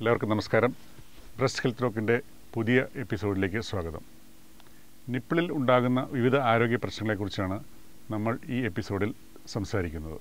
എല്ലാവർക്കും നമസ്കാരം breast health ടോക്കിൻ്റെ പുതിയ എപ്പിസോഡിലേക്ക് സ്വാഗതം നിപ്പിളിൽ ഉണ്ടാകുന്ന വിവിധ ആരോഗ്യ പ്രശ്നങ്ങളെക്കുറിച്ചാണ് നമ്മൾ ഈ എപ്പിസോഡിൽ സംസാരിക്കുന്നത്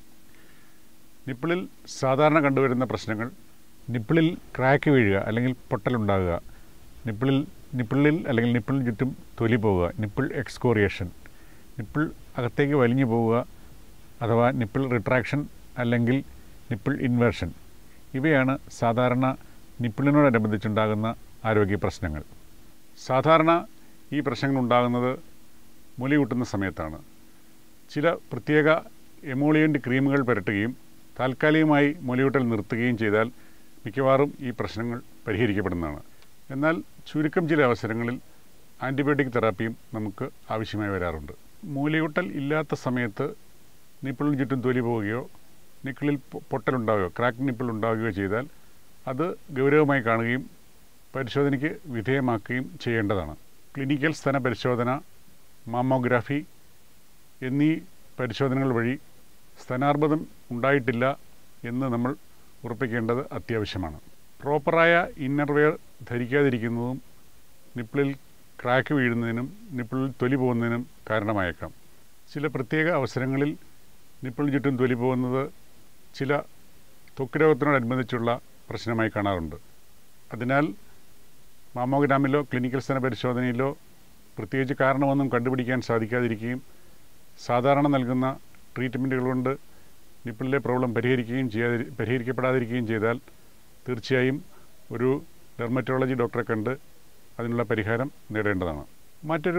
നിപ്പിളിൽ സാധാരണ കണ്ടുവരുന്ന പ്രശ്നങ്ങൾ നിപ്പിളിൽ ക്രാക്ക് വീഴുക അല്ലെങ്കിൽ പൊട്ടലുണ്ടാകുക നിപ്പിളിൽ നിപ്പിളിൽ അല്ലെങ്കിൽ നിപ്പിളിന് ചുറ്റും തൊലി പോവുക നിപ്പിൾ എക്സ്കോറിയേഷൻ നിപ്പിൾ അകത്തേക്ക് വലിഞ്ഞു പോവുക അഥവാ നിപ്പിൾ റിട്രാക്ഷൻ അല്ലെങ്കിൽ നിപ്പിൾ ഇൻവേർഷൻ ഇവയാണ് സാധാരണ നിപ്പിളിനോടനുബന്ധിച്ചുണ്ടാകുന്ന ആരോഗ്യ പ്രശ്നങ്ങൾ സാധാരണ ഈ പ്രശ്നങ്ങൾ ഉണ്ടാകുന്നത് മുലി കൂട്ടുന്ന സമയത്താണ് ചില പ്രത്യേക എമോളിയൻ്റ് ക്രീമുകൾ പുരട്ടുകയും താൽക്കാലികമായി മുലയൂട്ടൽ നിർത്തുകയും ചെയ്താൽ മിക്കവാറും ഈ പ്രശ്നങ്ങൾ പരിഹരിക്കപ്പെടുന്നതാണ് എന്നാൽ ചുരുക്കം ചില അവസരങ്ങളിൽ ആൻറ്റിബയോട്ടിക് തെറാപ്പിയും നമുക്ക് ആവശ്യമായി വരാറുണ്ട് മൂലയൂട്ടൽ ഇല്ലാത്ത സമയത്ത് നിപ്പിളിന് ചുറ്റും തൊലി പോവുകയോ നിക്കിളിൽ പൊട്ടലുണ്ടാവുകയോ ക്രാക്ക് നിപ്പിൾ ഉണ്ടാവുകയോ ചെയ്താൽ അത് ഗൗരവമായി കാണുകയും പരിശോധനയ്ക്ക് വിധേയമാക്കുകയും ചെയ്യേണ്ടതാണ് ക്ലിനിക്കൽ സ്തന പരിശോധന മാമോഗ്രാഫി എന്നീ പരിശോധനകൾ വഴി സ്തനാർബുദം ഉണ്ടായിട്ടില്ല എന്ന് നമ്മൾ ഉറപ്പിക്കേണ്ടത് അത്യാവശ്യമാണ് പ്രോപ്പറായ ഇന്നർവെയർ ധരിക്കാതിരിക്കുന്നതും നിപ്പിളിൽ ക്രാക്ക് വീഴുന്നതിനും നിപ്പിളിൽ തൊലി പോകുന്നതിനും കാരണമായേക്കാം ചില പ്രത്യേക അവസരങ്ങളിൽ നിപ്പിളിന് ചുറ്റും തൊലി പോകുന്നത് ചില ത്വക്ക് രോഗത്തിനോടനുബന്ധിച്ചുള്ള പ്രശ്നമായി കാണാറുണ്ട് അതിനാൽ മാമോഗ്രാമിലോ ക്ലിനിക്കൽ സ്തന പരിശോധനയിലോ പ്രത്യേകിച്ച് കാരണമൊന്നും കണ്ടുപിടിക്കാൻ സാധിക്കാതിരിക്കുകയും സാധാരണ നൽകുന്ന ട്രീറ്റ്മെൻറ്റുകൾ കൊണ്ട് നിപ്പിളിലെ പ്രോബ്ലം പരിഹരിക്കുകയും ചെയ്യാതി പരിഹരിക്കപ്പെടാതിരിക്കുകയും ചെയ്താൽ തീർച്ചയായും ഒരു ഡെർമറ്റോളജി ഡോക്ടറെ കണ്ട് അതിനുള്ള പരിഹാരം നേടേണ്ടതാണ് മറ്റൊരു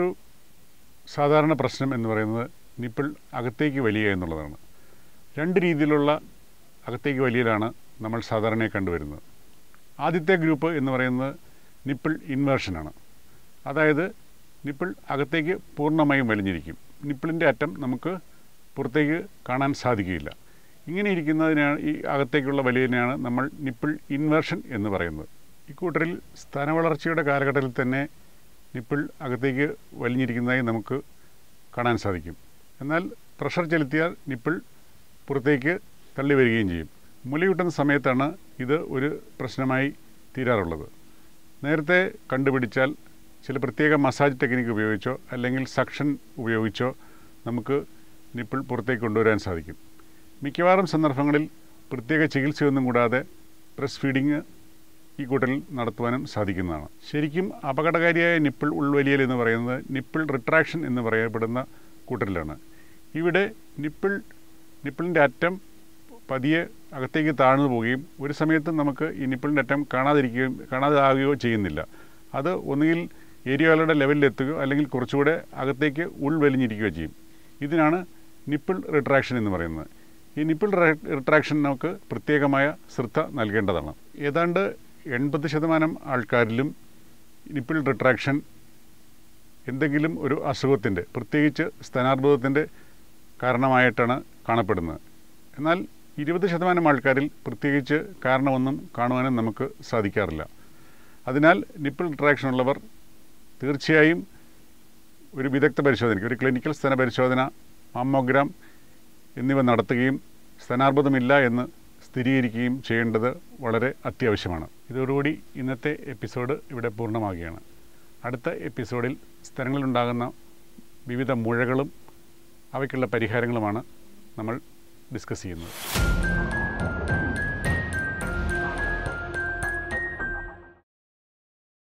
സാധാരണ പ്രശ്നം എന്ന് പറയുന്നത് നിപ്പിൾ അകത്തേക്ക് വലിയ എന്നുള്ളതാണ് രണ്ട് രീതിയിലുള്ള അകത്തേക്ക് വലിയലാണ് നമ്മൾ സാധാരണയായി കണ്ടുവരുന്നത് ആദ്യത്തെ ഗ്രൂപ്പ് എന്ന് പറയുന്നത് നിപ്പിൾ ഇൻവേർഷനാണ് അതായത് നിപ്പിൾ അകത്തേക്ക് പൂർണ്ണമായും വലിഞ്ഞിരിക്കും നിപ്പിളിൻ്റെ അറ്റം നമുക്ക് പുറത്തേക്ക് കാണാൻ സാധിക്കുകയില്ല ഇങ്ങനെ ഇരിക്കുന്നതിനാണ് ഈ അകത്തേക്കുള്ള വലിയതിനെയാണ് നമ്മൾ നിപ്പിൾ ഇൻവേർഷൻ എന്ന് പറയുന്നത് ഇക്കൂട്ടരിൽ സ്ഥാനവളർച്ചയുടെ കാലഘട്ടത്തിൽ തന്നെ നിപ്പിൾ അകത്തേക്ക് വലിഞ്ഞിരിക്കുന്നതായി നമുക്ക് കാണാൻ സാധിക്കും എന്നാൽ പ്രഷർ ചെലുത്തിയാൽ നിപ്പിൾ പുറത്തേക്ക് തള്ളി വരികയും ചെയ്യും മുലയൂട്ടുന്ന സമയത്താണ് ഇത് ഒരു പ്രശ്നമായി തീരാറുള്ളത് നേരത്തെ കണ്ടുപിടിച്ചാൽ ചില പ്രത്യേക മസാജ് ടെക്നിക്ക് ഉപയോഗിച്ചോ അല്ലെങ്കിൽ സക്ഷൻ ഉപയോഗിച്ചോ നമുക്ക് നിപ്പിൾ പുറത്തേക്ക് കൊണ്ടുവരാൻ സാധിക്കും മിക്കവാറും സന്ദർഭങ്ങളിൽ പ്രത്യേക ചികിത്സയൊന്നും കൂടാതെ ബ്രസ്റ്റ് ഫീഡിങ് ഈ കൂട്ടലിൽ നടത്തുവാനും സാധിക്കുന്നതാണ് ശരിക്കും അപകടകാരിയായ നിപ്പിൾ ഉൾവലിയൽ എന്ന് പറയുന്നത് നിപ്പിൾ റിട്രാക്ഷൻ എന്ന് പറയപ്പെടുന്ന കൂട്ടലിലാണ് ഇവിടെ നിപ്പിൾ നിപ്പിളിൻ്റെ അറ്റം പതിയെ അകത്തേക്ക് താഴ്ന്നു പോവുകയും ഒരു സമയത്ത് നമുക്ക് ഈ നിപ്പിളിൻ്റെ അറ്റം കാണാതിരിക്കുകയും കാണാതെ ആവുകയോ ചെയ്യുന്നില്ല അത് ഒന്നുകിൽ ഏരിയകളുടെ ലെവലിലെത്തുകയോ അല്ലെങ്കിൽ കുറച്ചുകൂടെ അകത്തേക്ക് ഉൾവലിഞ്ഞിരിക്കുകയോ ചെയ്യും ഇതിനാണ് നിപ്പിൾ റിട്രാക്ഷൻ എന്ന് പറയുന്നത് ഈ നിപ്പിൾ റിട്രാക്ഷൻ നമുക്ക് പ്രത്യേകമായ ശ്രദ്ധ നൽകേണ്ടതാണ് ഏതാണ്ട് എൺപത് ശതമാനം ആൾക്കാരിലും നിപ്പിൾ റിട്രാക്ഷൻ എന്തെങ്കിലും ഒരു അസുഖത്തിൻ്റെ പ്രത്യേകിച്ച് സ്തനാർബുദത്തിൻ്റെ കാരണമായിട്ടാണ് കാണപ്പെടുന്നത് എന്നാൽ ഇരുപത് ശതമാനം ആൾക്കാരിൽ പ്രത്യേകിച്ച് കാരണമൊന്നും കാണുവാനും നമുക്ക് സാധിക്കാറില്ല അതിനാൽ നിപ്പിൾ റിട്രാക്ഷൻ ഉള്ളവർ തീർച്ചയായും ഒരു വിദഗ്ധ പരിശോധനയ്ക്ക് ഒരു ക്ലിനിക്കൽ സ്തന പരിശോധന മാമോഗ്രാം എന്നിവ നടത്തുകയും സ്തനാർബുദമില്ല എന്ന് സ്ഥിരീകരിക്കുകയും ചെയ്യേണ്ടത് വളരെ അത്യാവശ്യമാണ് ഇതോടുകൂടി ഇന്നത്തെ എപ്പിസോഡ് ഇവിടെ പൂർണ്ണമാകുകയാണ് അടുത്ത എപ്പിസോഡിൽ സ്ഥലങ്ങളിലുണ്ടാകുന്ന വിവിധ മുഴകളും അവയ്ക്കുള്ള പരിഹാരങ്ങളുമാണ് നമ്മൾ ഡിസ്കസ് ചെയ്യുന്നത്